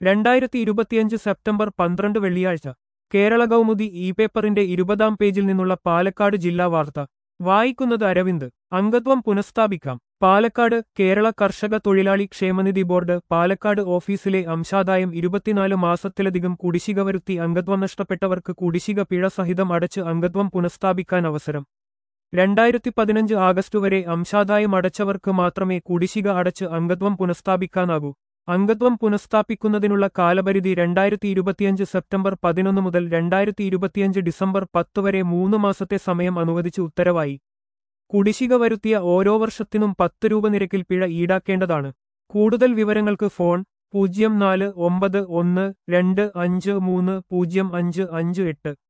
രണ്ടായിരത്തി ഇരുപത്തിയഞ്ച് സെപ്റ്റംബർ പന്ത്രണ്ട് വെള്ളിയാഴ്ച കേരള കൗമുദി ഇ പേപ്പറിന്റെ ഇരുപതാം പേജിൽ നിന്നുള്ള പാലക്കാട് ജില്ലാ വാർത്ത വായിക്കുന്നത് അരവിന്ദ് അംഗത്വം പുനഃസ്ഥാപിക്കാം പാലക്കാട് കേരള കർഷക തൊഴിലാളി ക്ഷേമനിധി ബോർഡ് പാലക്കാട് ഓഫീസിലെ അംശാദായം ഇരുപത്തിനാല് മാസത്തിലധികം കുടിശ്ശിക വരുത്തി അംഗത്വം നഷ്ടപ്പെട്ടവർക്ക് കുടിശ്ശിക പിഴ സഹിതം അടച്ച് അംഗത്വം പുനഃസ്ഥാപിക്കാൻ അവസരം രണ്ടായിരത്തി പതിനഞ്ച് ആഗസ്റ്റ് വരെ അംശാദായം അടച്ചവർക്ക് മാത്രമേ കുടിശ്ശിക അടച്ച് അംഗത്വം പുനഃസ്ഥാപിക്കാനാകൂ അംഗത്വം പുനഃസ്ഥാപിക്കുന്നതിനുള്ള കാലപരിധി രണ്ടായിരത്തി ഇരുപത്തിയഞ്ച് സെപ്റ്റംബർ പതിനൊന്ന് മുതൽ രണ്ടായിരത്തി ഇരുപത്തിയഞ്ച് ഡിസംബർ പത്ത് വരെ മൂന്ന് മാസത്തെ സമയം അനുവദിച്ച് ഉത്തരവായി കുടിശ്ശിക വരുത്തിയ ഓരോ വർഷത്തിനും പത്ത് രൂപ നിരക്കിൽ പിഴ ഈടാക്കേണ്ടതാണ് കൂടുതൽ വിവരങ്ങൾക്ക് ഫോൺ പൂജ്യം നാല് ഒമ്പത് ഒന്ന് രണ്ട് അഞ്ച് മൂന്ന് പൂജ്യം അഞ്ച് അഞ്ച് എട്ട്